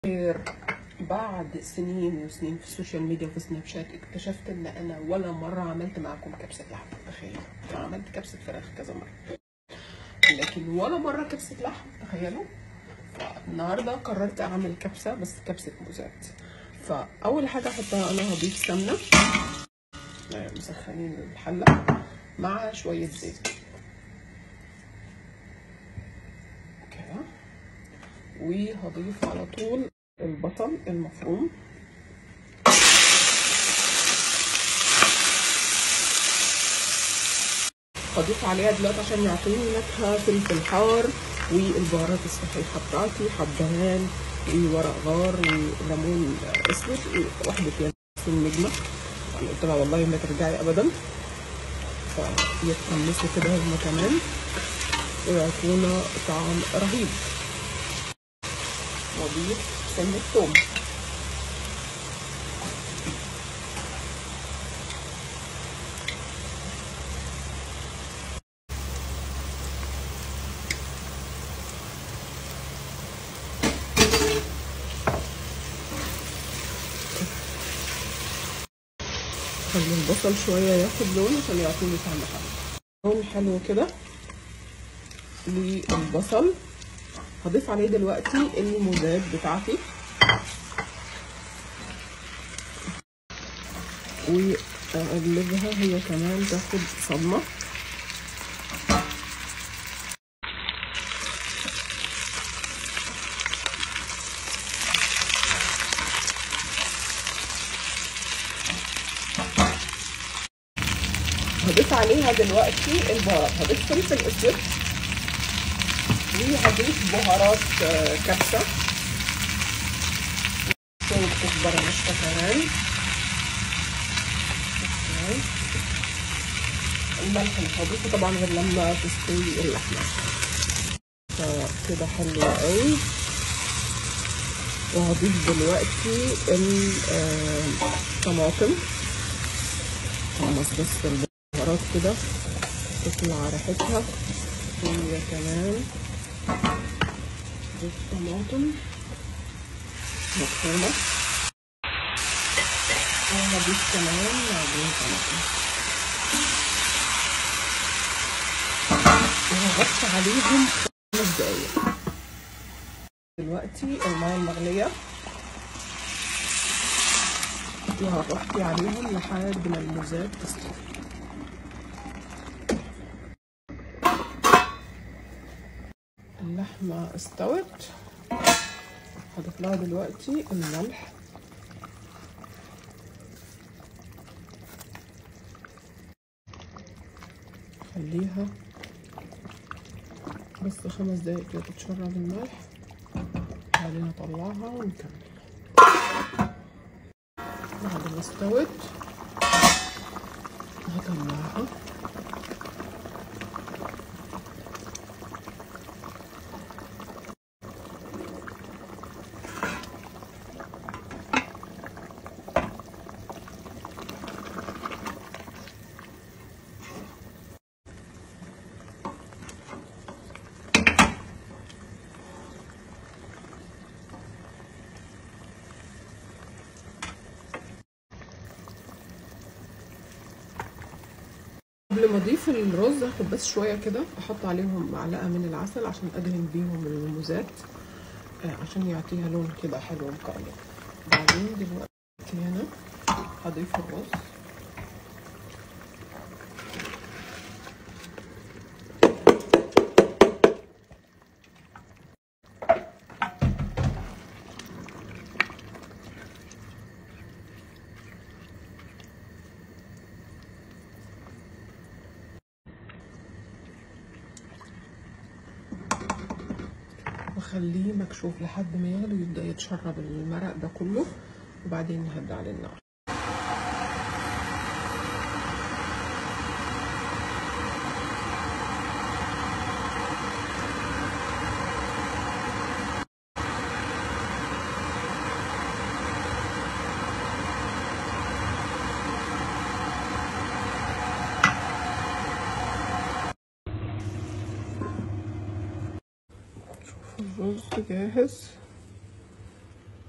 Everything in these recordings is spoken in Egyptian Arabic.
غير بعد سنين وسنين في السوشيال ميديا وفي سناب شات اكتشفت ان انا ولا مره عملت معاكم كبسه لحم تخيلوا انا عملت كبسه فراخ كذا مره لكن ولا مره كبسه لحم تخيلوا فالنهارده قررت اعمل كبسه بس كبسه موزات فاول حاجه احطها انا هضيف سمنه مسخنين الحله مع شويه زيت كده وهضيف على طول البصل المفروم هضيف عليها دلوقتي عشان يعطيني نكهه فلفل حار والبهارات الصحيحه بتاعتي حبهان وورق غار وليمون اسود وواحده ياسمين نجمه انا قلت لها والله ما ترجعي ابدا فيتقمصوا كده هما كمان ويعطونا طعم رهيب واضيف سن الثوم خلي البصل شوية ياخد لون عشان يعطيني طعم حلو لون حلو كده للبصل هضيف عليه دلوقتي الموزات بتاعتي واقلبها هي كمان تاخد صدمه هضيف عليها دلوقتي البهارات هضيف فلفل اسود وهضيف بهارات كبسه شويه كزبره ناشفه كمان الملح مش هضيفه طبعا غير لما تستوي اللحمه فكده حلو قوي وهضيف دلوقتي الطماطم خلص بس البهارات كده تطلع ريحتها هي كمان ضيف طماطم مفرومة وهضيف كمان معجون طماطم وهغطي عليهم خمس دقايق دلوقتي المية المغلية وهغطي عليهم لحد ما الموزات تستوي اللحمة استوت هضيف لها دلوقتي الملح خليها بس خمس دقايق كده تتشرب الملح بعدين اطلعها ونكمل بعد ما استوت هطلعها قبل ما اضيف الرز هاخد بس شويه كده احط عليهم معلقه من العسل عشان ادهن بيهم الموزات عشان يعطيها لون كده حلو مقرمط بعدين دلوقتي هنا هضيف الرز واخليه مكشوف لحد ما يغلي ويبدا يتشرب المرق ده كله وبعدين نهدى على النار الرز جاهز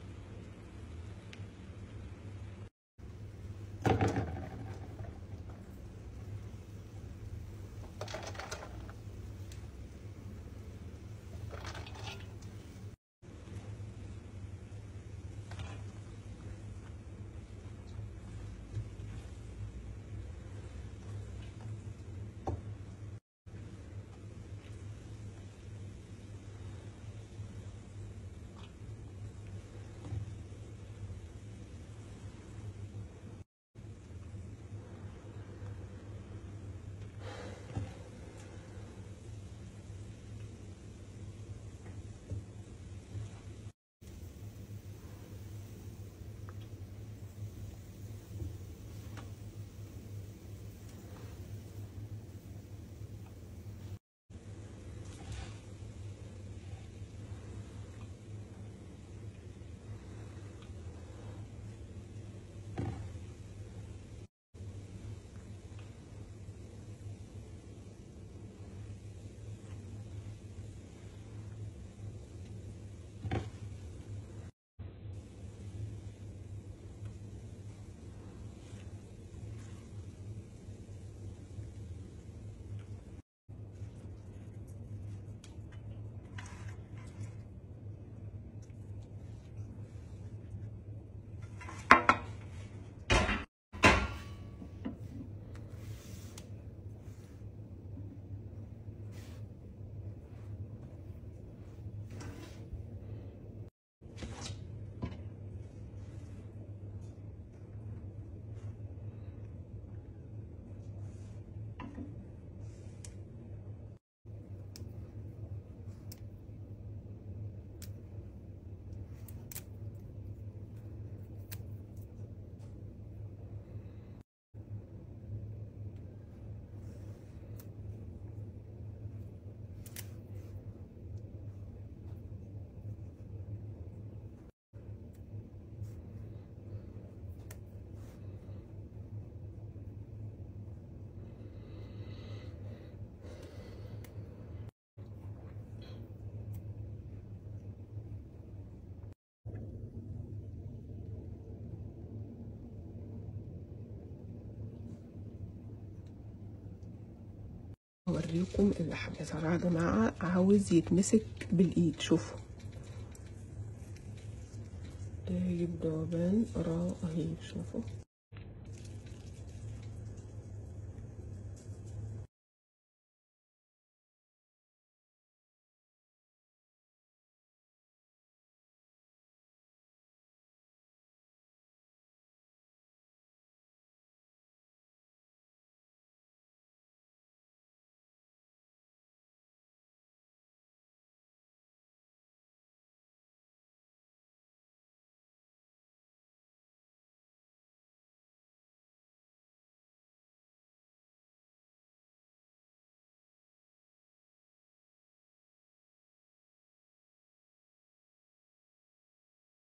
اوريكم اللحم يا ترى يا جماعه عاوز يتمسك بالايد شوفوا جايب ذوبان رهيب شوفوا